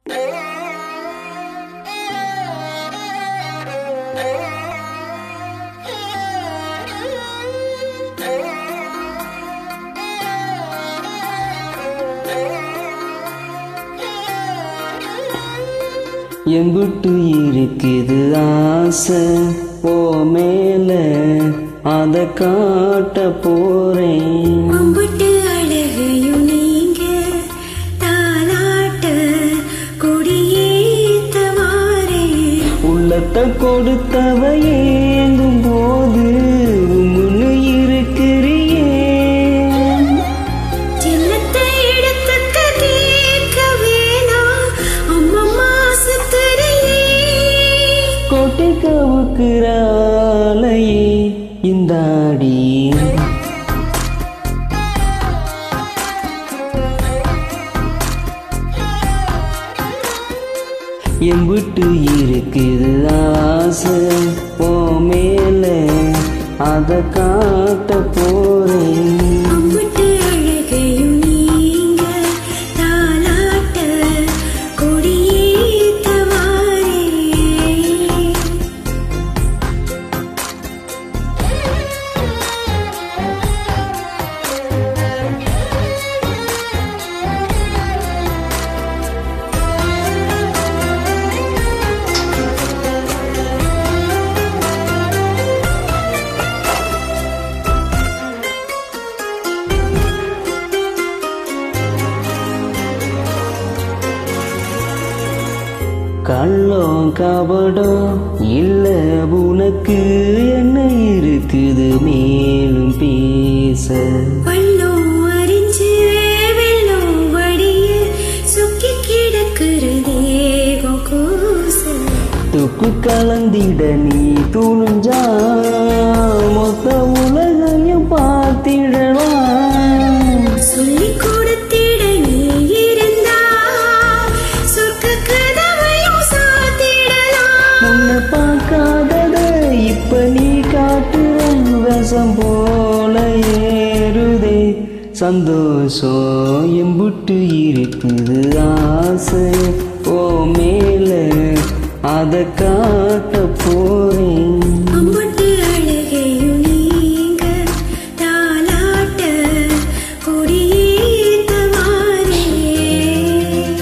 எம்புட்டு இருக்குது ஆசை ஓ மேல அத காட்ட போறேன் அம்புட்டு அழகையும் நீங்க தாலாட்ட கொடியேத்த வாரேன் உள்ளத்தை கொடுத்தவ ஏங்கும் போது உம்முன்னு இருக்கிறியே சின்னத்தை இடத்துக்க கேட்க வேணாம் அம்மம்மா சுத்துறையே கோட்டை கவுக்குறாலையே இந்தாடி எம்புட்டு இருக்குது ஆசை ஓ மேல அத காட்ட போறேன் அம்புட்டு அழகையும் நீங்க தாலாட்ட கொடியேத்த வாரேன் கள்ளம் கபடம் இல்ல உனக்கு என்ன இருக்குது மேலும் பேச பள்ளம் அறிஞ்சு வெள்ளம் வடிய சுக்கி கிடக்குற தேகம் கூச துக்கு கலந்திட நீ துணிஞ்சா மொத்த உலகையும் பார்த்திடலாம் சொல்லி கொடுத்திட நீ இருந்தா சொர்க்க கதவையும் சாத்திடலாம் முன்ன பார்க்காதத இப்ப நீ காட்டுற விஷம் போல ஏறுதே சந்தோஷம் எம்புட்டு இருக்குது ஆசை ஓ மேல அத காட்ட போறேன் அம்புட்டு அழகையும் நீங்க தாலாட்ட கொடியேத்த வாரேன்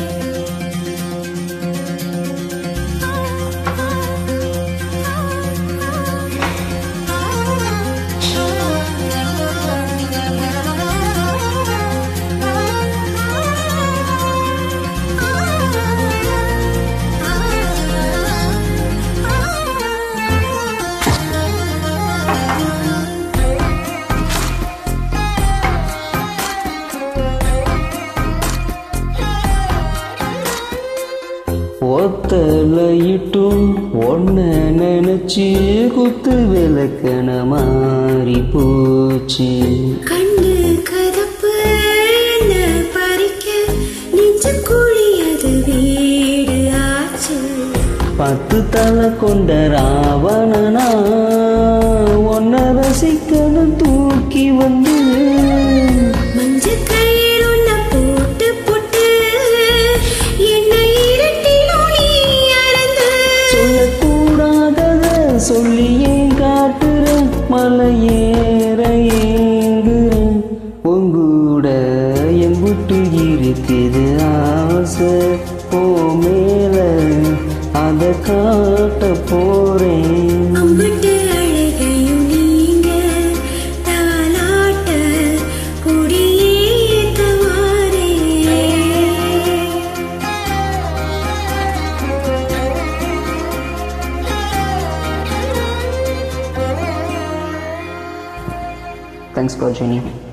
ஒத்தலையிட்டும் ஒன்ன நினைச்சு குத்து விளக்கண மாறி போச்சு கண்ணு கதப்பு என்ன பறிக்க நெஞ்சு குழியது வீடு ஆச்சு பத்து தலை கொண்ட ராவணனா ஒன்ன ரசிக்கணும் தூக்கி வந்து மஞ்ச கயிறு உன்னை போட்டு போட்டு என்னை இருட்டிலும் நீ அறந்து சொல்லக்கூடாதத சொல்லி ஏன் காட்டுற மலையேற ஏங்குறேன் உங்கூட எம்புட்டு இருக்குது ஆசை ஓ மேல அத காட்ட போறேன் அம்புட்டு அழகையும் நீங்க தாலாட்ட கொடியேத்த வாரேன் தேங்க்ஸ் ஃபார் ஜெனி